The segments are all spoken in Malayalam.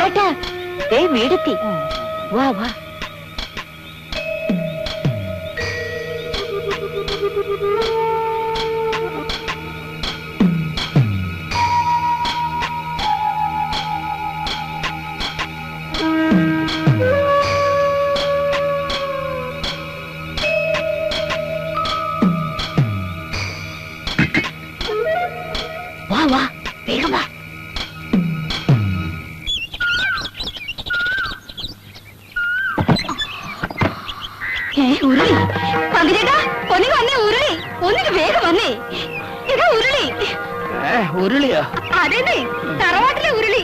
ചേട്ടാ ദേ വീടെത്തി വാ വാ വാ വാ വേഗം വാ ഏ ഉരുളി പങ്കിരേട്ടാ ഒന്നിന് വന്നേ ഉരുളി ഒന്നിന് വേഗം വന്നേ ഇതാ ഉരുളി ഉരുളിയോ അതെ തറവാട്ടിലെ ഉരുളി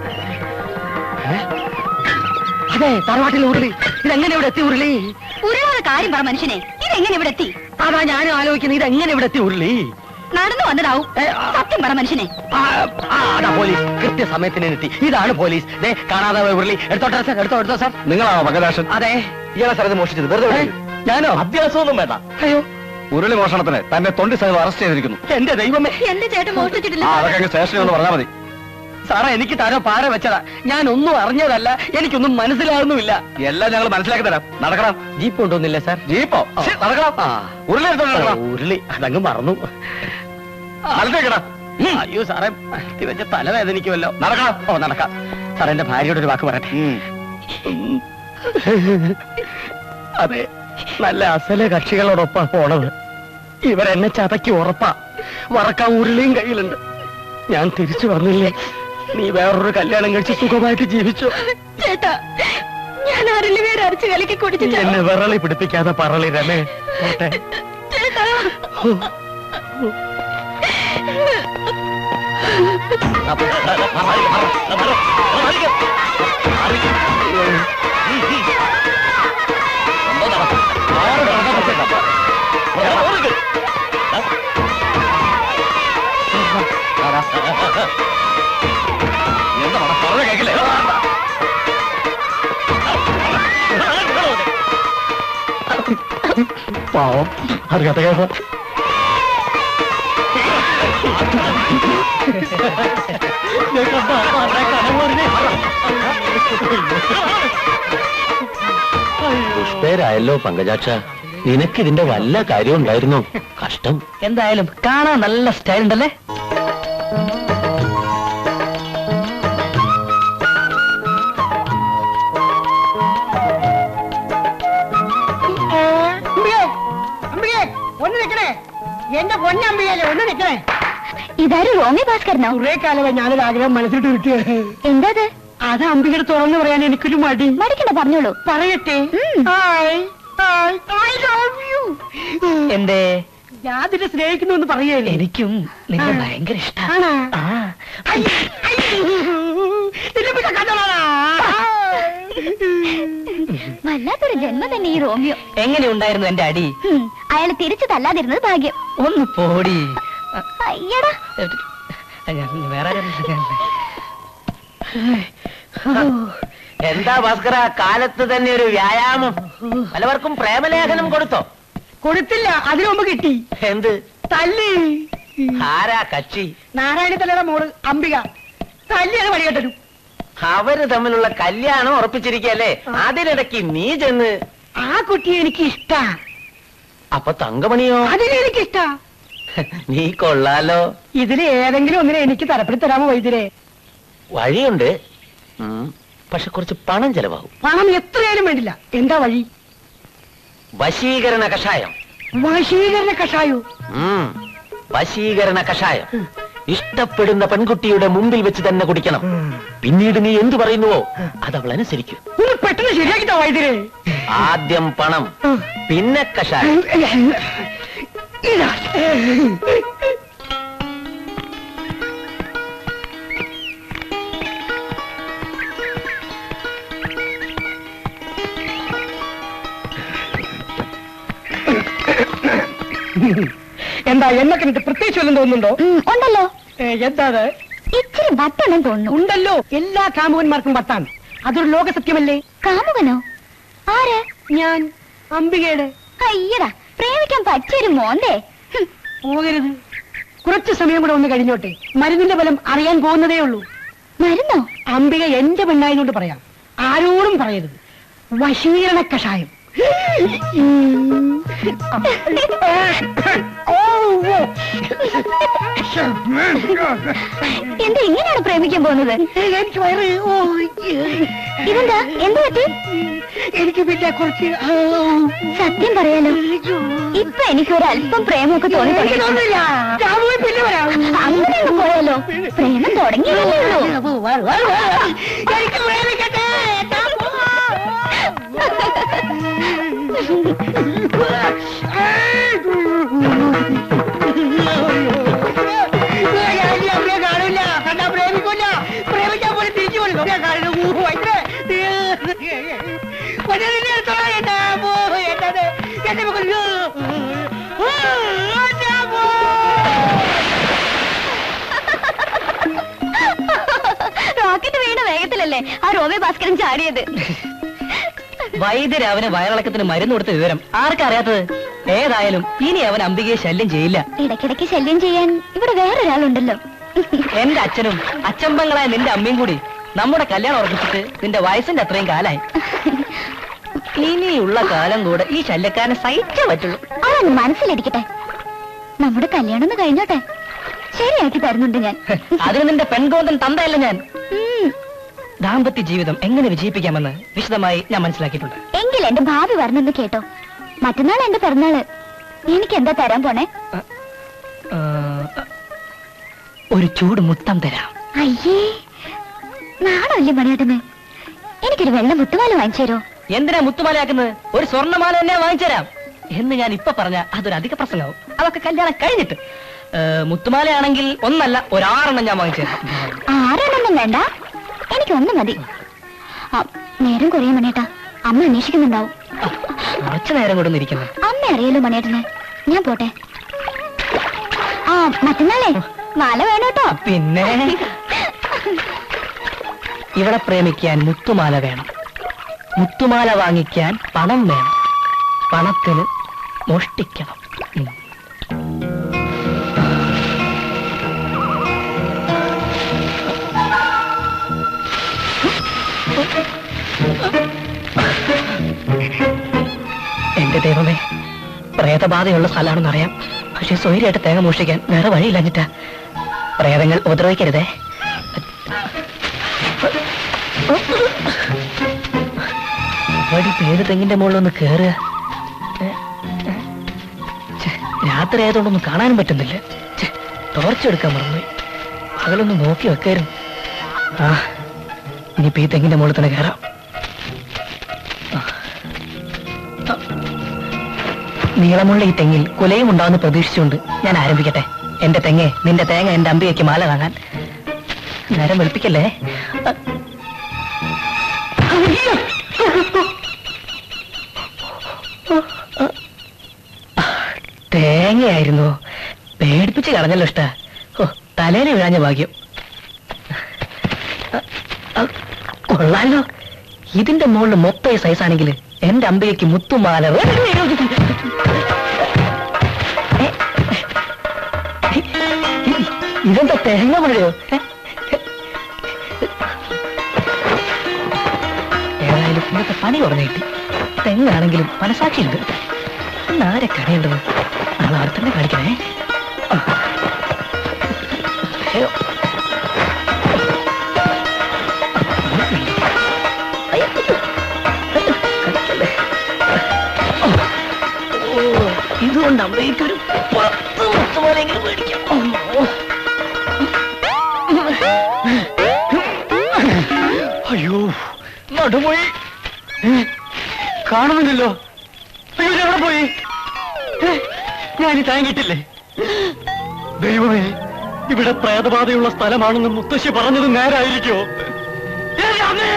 അതെ തറവാട്ടിലെ ഉരുളി ഇതെങ്ങനെ ഇവിടെ എത്തി ഉരുളി ഉരുളാതെ കാര്യം പറ മനുഷ്യനെ ഇതെങ്ങനെ ഇവിടെ എത്തി അതാ ഞാനും ആലോചിക്കുന്നത് ഇതെങ്ങനെ ഇവിടെ എത്തി ഉരുളി നടന്നു വന്നതാവും സത്യം പറ മനുഷ്യനെ ആ, ആ, അതാ പോലീസ് കൃത്യസമയത്തിന് എത്തി ഇതാണ് പോലീസ് ദേ കാണാതെ പോയ ഉരുളി എടുത്തോട്ടെ സാർ എടുത്തോ എടുത്തോ സാർ നിങ്ങളാണോ മകദാശൻ അതെ ഇയാളെ സ്ഥലത്ത് മോഷിച്ചത് വെറുതെ ഏ, വിടരുത്. ഞാനോ അഭ്യാസമൊന്നും വേണ്ട അയ്യോ ഉരുളി മോഷണത്തിന് തന്നെ തൊണ്ടി സഹിതം അറസ്റ്റ് ചെയ്തിരിക്കുന്നു എന്റെ ദൈവമേ എന്റെ ചേട്ടൻ മോഷ്ടിച്ചിട്ടില്ല ആ അതൊക്കെ അങ്ങ് സ്റ്റേഷനിൽ ഒന്ന് പറഞ്ഞാൽ മതി സാറേ എനിക്ക് താരോ പാര വെച്ചതാ ഞാൻ ഒന്നും അറിഞ്ഞതല്ല എനിക്കൊന്നും മനസ്സിലാകുന്നുമില്ല എല്ലാം ഞങ്ങൾ മനസ്സിലാക്കി തരാം നടക്കണം ജീപ്പ് കൊണ്ടൊന്നില്ല സാർ ജീപ്പോ ശ്ശെ, നടക്കണം ആ. ഉരുളി എടുത്തോണ്ട് നടക്കണം ഉരുളി അതങ്ങ് മറന്നു നടത്തേക്കടാ അയ്യോ സാറേ തികച്ച തലവേദനിക്കുമല്ലോ നടക്കണം ഓ നടക്കാം സാർ എന്റെ ഭാര്യയോട് ഒരു വാക്ക് പറയട്ടെ ഉം. അതെ നല്ല അസല കക്ഷികളോടൊപ്പാ പോണത് ഇവരെന്നെ ചതയ്ക്ക് ഉറപ്പാ വറക്കാൻ ഉരുളിയും കയ്യിലുണ്ട് ഞാൻ തിരിച്ചു വന്നില്ലേ നീ വേറൊരു കല്യാണം കഴിച്ച് സുഖമായിട്ട് ജീവിച്ചു ചേട്ടാ ഞാൻ ആരിലും പേര് അരച്ച് കലക്കി കുടിച്ചിട്ട് എന്നെ വിറളി പിടിപ്പിക്കാതെ പറളി രമേ പോട്ടെ ചേട്ടാ എന്താ മണം? പറഞ്ഞ കേക്കില്ലേ പാവം അറിയാത്ത കേട്ടോ പുഷ്പേരായല്ലോ പങ്കജാക്ഷ നിനക്കിതിന്റെ വല്ല കാര്യം ഉണ്ടായിരുന്നോ കഷ്ടം എന്തായാലും കാണാൻ നല്ല സ്റ്റൈൽ ഉണ്ടല്ലേ അമ്പികേ അമ്പികേ ഒന്ന് നിക്കണേ എന്റെ പൊന്നമ്പികല്ലേ ഒന്ന് നിക്കണേ ഇതാരും റോമി ഭാസ്കരനോ കുറെ കാലമായി ഞാനൊരു ആഗ്രഹം മനസ്സിട്ട് വിട്ടു എന്താ അത് അത് അമ്പികയുടെ തുറന്നു പറയാൻ എനിക്കൊരു മടി മടിക്കണ്ട പറഞ്ഞോളൂ പറയട്ടെ ഉം. Hi hi I love you എന്തേ ഞാൻ അതിനെ സ്നേഹിക്കുന്നു എന്ന് പറയല്ലേ എനിക്കും നിന്നെ ഭയങ്കര ഇഷ്ടമാണ് ആണോ? ഐ, ഐ, നിന്നെ പിന്നെ കണ്ടോളാ. വല്ലാത്തൊരു ജന്മം തന്നെ ഈ റോമിയോ എങ്ങനെ ഉണ്ടായിരുന്നു എന്റെ അടി ഹും, അയാള് തിരിച്ചു തല്ലാതിരുന്നത് ഭാഗ്യം ഒന്ന് പോടി അയ്യടാ ഞാൻ വേറെ എന്താ ഭാസ്കര കാലത്ത് തന്നെ ഒരു വ്യായാമം പലവർക്കും പ്രേമലേഖനം കൊടുത്തോ കൊടുത്തില്ല അതിനു മുമ്പ് കിട്ടി എന്ത് തല്ലി ആരാ കക്ഷി നാരായണ തലയുടെ മോള് അംബിക തല്ലിയാണ് പണി കേട്ടു അവര് തമ്മിലുള്ള കല്യാണം ഉറപ്പിച്ചിരിക്കല്ലേ അതിനിടയ്ക്ക് നീ ചെന്ന് ആ കുട്ടിയെ എനിക്ക് ഇഷ്ടാ അപ്പൊ തങ്കമണിയോ അതിനെ എനിക്ക് ഇഷ്ടാ നീ കൊള്ളാലോ ഇതിൽ ഏതെങ്കിലും ഒന്നിനെ എനിക്ക് തരപ്പെടുത്തി തരാമോ വൈദ്യരെ വഴിയുണ്ട് ഉം, പക്ഷെ കുറച്ച് പണം ചെലവാകും പണം എത്രയായാലും വേണ്ടില്ല എന്താ വഴി വശീകരണ കഷായം വശീകരണ കഷായോ ഉം, വശീകരണ കഷായം ഇഷ്ടപ്പെടുന്ന പെൺകുട്ടിയുടെ മുമ്പിൽ വെച്ച് തന്നെ കുടിക്കണം പിന്നീട് നീ എന്തു പറയുന്നുവോ അത് അവൾ അനുസരിക്കും ഒന്ന് പെട്ടെന്ന് ശരിയാക്കിട്ടോ വൈദ്യരെ ആദ്യം പണം പിന്നെ കഷായം ഇതാ. എന്താ എന്നെ കണ്ടിട്ട് പ്രത്യേകിച്ച് വല്ലതും തോന്നുന്നുണ്ടോ ഉം, ഉണ്ടല്ലോ ഏ, എന്താ അത് ഇച്ചിരി വട്ടണം തോന്നുന്നു ഉണ്ടല്ലോ എല്ലാ കാമുകന്മാർക്കും വട്ടാണ് അതൊരു ലോക സത്യമല്ലേ കാമുകനോ ആര് ഞാൻ അംബികയുടെ അയ്യടാ പ്രേമിക്കാൻ പറ്റിയൊരു മോന്തേ ഹും, പോകരുത് കുറച്ച് സമയം കൂടെ ഒന്ന് കഴിഞ്ഞോട്ടെ മരുന്നിന്റെ ബലം അറിയാൻ പോകുന്നതേ ഉള്ളൂ മരുന്നോ അംബിക എന്റെ പെണ്ണായതുകൊണ്ട് പറയാം ആരോടും പറയരുത് വശീകരണ കഷായം എന്താ ഇങ്ങനെയാണ് പ്രേമിക്കാൻ പോകുന്നത് എനിക്ക് വയറ് ഓ ഇതെന്താ എന്ത് പറ്റി എനിക്ക് പിന്നെ കുറച്ച് ആ, സത്യം പറയാലോ ഇപ്പൊ എനിക്ക് ഒരു അല്പം പ്രേമമൊക്കെ തോന്നി എനിക്ക് തുടങ്ങി തോന്നുന്നില്ല ഞാൻ പോയി പിന്നെ വരാം അങ്ങനെ അങ്ങ് പോയാലോ പ്രേമം തുടങ്ങിയല്ലേ ഉള്ളൂ വാ, വാ, വാ. എനിക്ക് പ്രേമിക്കട്ടെ ഞാൻ പോവാ. ഞാൻ ഇനി അവരെ കാണില്ല കണ്ടാ പ്രേമിക്കില്ല പ്രേമിക്കാൻ പോലും തിരിച്ചു പോലും ഞാൻ കാണുന്നു വൈദ്യുതി വൈദ്യുതി എടുത്തോളാം എന്നാ പോ എന്നത് എന്റെ മക്കൾ റോക്കറ്റ് വീണ വേഗത്തിലല്ലേ ആ റോബി ഭാസ്കരൻ ചാടിയത് വൈദ്യര് അവന് വയറിളക്കത്തിന് മരുന്ന് കൊടുത്ത വിവരം ആർക്കറിയാത്തത് ഏതായാലും ഇനി അവൻ അംബികയെ ശല്യം ചെയ്യില്ല ഇടയ്ക്കിടയ്ക്ക് ശല്യം ചെയ്യാൻ ഇവിടെ വേറൊരാളുണ്ടല്ലോ എന്റെ അച്ഛനും അച്ഛമ്പങ്ങളായ നിന്റെ അമ്മയും കൂടി നമ്മുടെ കല്യാണം ഉറപ്പിച്ചിട്ട് നിന്റെ വയസ്സിന്റെ അത്രയും കാലായി ഇനിയുള്ള കാലം കൂടെ ഈ ശല്യക്കാരനെ സഹിച്ചേ പറ്റുള്ളൂ അതൊന്ന് മനസ്സിലിരിക്കട്ടെ നമ്മുടെ കല്യാണം ഒന്ന് കഴിഞ്ഞോട്ടെ ശരിയാക്കി തരുന്നുണ്ട് ഞാൻ അതിന് നിന്റെ പെൺകോന്തൻ തന്തയല്ല ഞാൻ ഉം, ദാമ്പത്യ ജീവിതം എങ്ങനെ വിജയിപ്പിക്കാമെന്ന് വിശദമായി ഞാൻ മനസ്സിലാക്കിയിട്ടുണ്ട് എങ്കിൽ എന്റെ ഭാവി പറഞ്ഞെന്ന് കേട്ടോ മറ്റന്നാൾ എന്റെ പിറന്നാള് എനിക്ക് എന്താ തരാൻ പോണേ ആ, ഒരു ചൂട് മുത്തം തരാം അയ്യേ നാണല്ലേ മണിയേട്ടന് എനിക്കൊരു വെള്ള മുത്തുമാല വാങ്ങിച്ചു തരോ എന്തിനാ മുത്തുമാലയാക്കുന്നത് ഒരു സ്വർണ്ണമാല തന്നെ വാങ്ങിച്ചുതരാം എന്ന് ഞാൻ ഇപ്പൊ പറഞ്ഞ അതൊരു അധിക പ്രസംഗമാവും അതൊക്കെ കല്യാണം കഴിഞ്ഞിട്ട് ഏ, മുത്തുമാലയാണെങ്കിൽ ഒന്നല്ല ഒരാറെണ്ണം ഞാൻ വാങ്ങിച്ചു തരാം ആരെണ്ണൊന്നും വേണ്ട എനിക്ക് ഒന്ന് മതി ആ, നേരം കുറേ മണിയേട്ടാ അമ്മ അന്വേഷിക്കുന്നുണ്ടാവും ആ, കുറച്ചു നേരം കൊണ്ടൊന്നും ഇരിക്കുന്നു അമ്മ അറിയാലോ മണിയേട്ടന് ഞാൻ പോട്ടെ ആ മറ്റന്നാളേ മാല വേണോട്ടോ പിന്നെ ഇവിടെ പ്രേമിക്കാൻ മുത്തുമാല വേണം മുത്തുമാല വാങ്ങിക്കാൻ പണം വേണം പണത്തിന് മോഷ്ടിക്കണം ഉം. എന്റെ ദൈവമേ പ്രേതബാധയുള്ള സ്ഥലമാണെന്ന് അറിയാം പക്ഷെ സ്വൈര്യമായിട്ട് തേങ്ങ മോഷ്ടിക്കാൻ വേറെ വഴിയില്ലഞ്ഞിട്ടാ പ്രേതങ്ങൾ ഉപദ്രവിക്കരുതേ വടി പേര് തെങ്ങിന്റെ മുകളിലൊന്ന് കേറുക ഏ, ഏ. ഛെ, രാത്രി ആയതുകൊണ്ടൊന്നും കാണാനും പറ്റുന്നില്ല ഛെ, ടോർച്ച് എടുക്കാൻ മറന്നുപോയി പകലൊന്ന് നോക്കി വെക്കായിരുന്നു ആ ഇനിയിപ്പോ ഈ തെങ്ങിന്റെ മുകളിൽ തന്നെ കയറാം ആ. ആ. നീളമുള്ള ഈ തെങ്ങിൽ കുലയും ഉണ്ടാവുന്ന പ്രതീക്ഷിച്ചുകൊണ്ട് ഞാൻ ആരംഭിക്കട്ടെ എന്റെ തെങ്ങെ നിന്റെ തേങ്ങ എന്റെ അമ്പികയ്ക്ക് മാല വാങ്ങാൻ നേരം വെളുപ്പിക്കല്ലേ അ- അയ്യോ! തേങ്ങയായിരുന്നു പേടിപ്പിച്ച് കളഞ്ഞല്ലോ ഇഷ്ട ഓ തലേനെ വീഴാഞ്ഞ ഭാഗ്യം അ- അ- കൊള്ളാലോ ഇതിന്റെ മുകളിൽ മൊത്തം ഈ സൈസാണെങ്കിൽ എന്റെ അമ്പികയ്ക്ക് മുത്തുമാല ഏ, ഇതെന്താ തേങ്ങ മഴയോ ഏതായാലും ഇന്നത്തെ പണി കുറഞ്ഞു കിട്ടി തെങ്ങാണെങ്കിലും മനസാക്ഷിയുണ്ട് ഇന്ന് ആരെ കരയേണ്ടത് നാളെ അവിടെ തന്നെ കാണിക്കണേ ആ. അയ്യോ. അയ്യോ. കളിക്കല്ലേ. ഓ, ഇതുകൊണ്ട് അമ്മയ്ക്കൊരു പത്ത് മുത്തുമാലെങ്കിലും മേടിക്കാം അമ്മോ. അയ്യോ നടുപോയി കാണുന്നില്ലല്ലോ അയ്യോ ഇത് എവിടെ പോയി ഏ, ഞാൻ താങ്ങിട്ടില്ലേ ദൈവമേ ഇവിടെ പ്രേതബാധയുള്ള സ്ഥലമാണെന്ന് മുത്തശ്ശി പറഞ്ഞത് നേരായിരിക്കോ ഏ, അമ്മേ!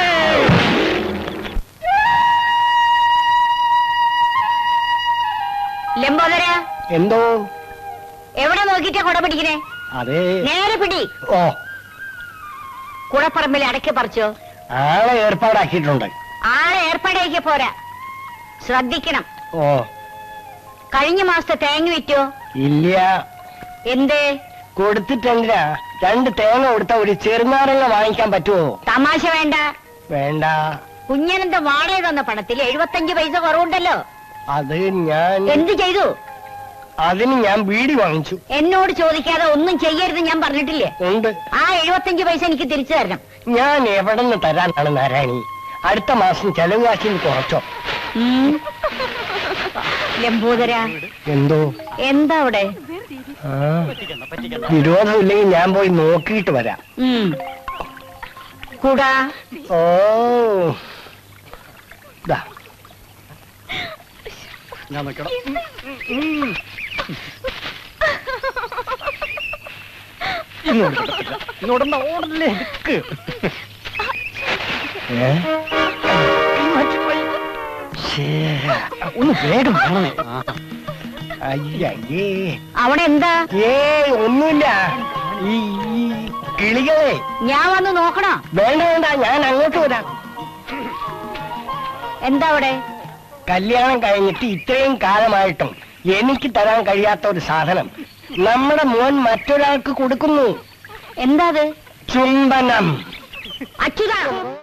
ലംബോദര എന്തോ എവിടെ നോക്കിട്ടാ കുട പിടിക്കണേ അതെ നേരെ പിടി ഓ കുടപ്പറമ്പിൽ അടക്കി പറിച്ചോ ആളെ ഏർപ്പാടാക്കിയിട്ടുണ്ട് ആളെ ഏർപ്പാടേക്ക് പോരാ ശ്രദ്ധിക്കണം ഓ കഴിഞ്ഞ മാസത്തെ തേങ്ങ വിറ്റോ ഇല്ല എന്തേ കൊടുത്തിട്ടെന്തിനാ രണ്ട് തേങ്ങ കൊടുത്ത ഒരു ചെറുനാരങ്ങ വാങ്ങിക്കാൻ പറ്റുമോ തമാശ വേണ്ട വേണ്ട കുഞ്ഞനന്റെ വാടക തന്ന പണത്തിൽ എഴുപത്തഞ്ച് പൈസ കുറവുണ്ടല്ലോ അത് ഞാൻ എന്ത് ചെയ്തു അതിന് ഞാൻ ബീഡി വാങ്ങിച്ചു എന്നോട് ചോദിക്കാതെ ഒന്നും ചെയ്യരുത് ഞാൻ പറഞ്ഞിട്ടില്ലേ ഉണ്ട് ആ എഴുപത്തഞ്ച് പൈസ എനിക്ക് തിരിച്ചു തരണം ഞാൻ എവിടെ നിന്ന് തരാനാണ് നാരായണി അടുത്ത മാസം ചെലവ് കാശിന് കുറച്ചോ ഉം. ലംബോദര എന്തോ എന്താ അവിടെ ആ, വിരോധമില്ലെങ്കിൽ ഞാൻ പോയി നോക്കിയിട്ട് വരാം ഉം. കൂടാ ഓ ദാ ഞാൻ നിൽക്കണം ഇങ്ങോട്ട് കിടക്കില്ല. ഇങ്ങോട്ട് ഓടല്ലേ നിക്ക് ഏ? ശ്ശേ, ഒന്ന് വേഗം വരണേ അയ്യയ്യേ അവിടെ എന്താ ഏയ് ഒന്നുമില്ല ഈ ഈ കിളികളെ ഞാൻ വന്ന് നോക്കണോ വേണ്ട വേണ്ട ഞാൻ അങ്ങോട്ട് വരാം എന്താ അവിടെ കല്യാണം കഴിഞ്ഞിട്ട് ഇത്രയും കാലമായിട്ടും എനിക്ക് തരാൻ കഴിയാത്ത ഒരു സാധനം നമ്മുടെ മോൻ മറ്റൊരാൾക്ക് കൊടുക്കുന്നു എന്താ അത് ചുംബനം അച്യുതാ